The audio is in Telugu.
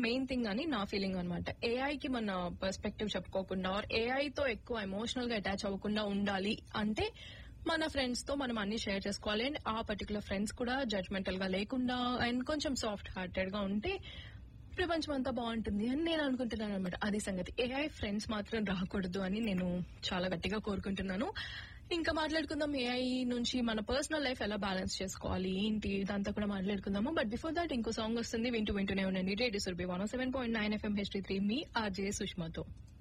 మెయిన్ థింగ్ అని నా ఫీలింగ్ అనమాట ఏఐ కి మన పర్స్పెక్టివ్ చెప్పుకోకుండా ఆర్ ఏఐ తో ఎక్కువ ఎమోషనల్ గా అటాచ్ అవ్వకుండా ఉండాలి అంటే మన ఫ్రెండ్స్ తో మనం అన్ని షేర్ చేసుకోవాలి అండ్ ఆ పర్టికులర్ ఫ్రెండ్స్ కూడా జడ్జ్మెంటల్ గా లేకుండా అండ్ కొంచెం సాఫ్ట్ హార్టెడ్ గా ఉంటే ప్రపంచం అంతా బాగుంటుంది అని నేను అనుకుంటున్నాను అనమాట అది సంగతి ఏఐ ఫ్రెండ్స్ మాత్రం రాకూడదు అని నేను చాలా గట్టిగా కోరుకుంటున్నాను ఇంకా మాట్లాడుకుందాం ఏఐ నుంచి మన పర్సనల్ లైఫ్ ఎలా బ్యాలెన్స్ చేసుకోవాలి ఏంటి ఇదంతా కూడా మాట్లాడుకుందాము బట్ బిఫోర్ దాట్ ఇంకో సాంగ్ వస్తుంది వింటూ వింటూనే ఉండండి radio Surbhi one seven point nine FM HT three మీ ఆర్జే సుష్మాతో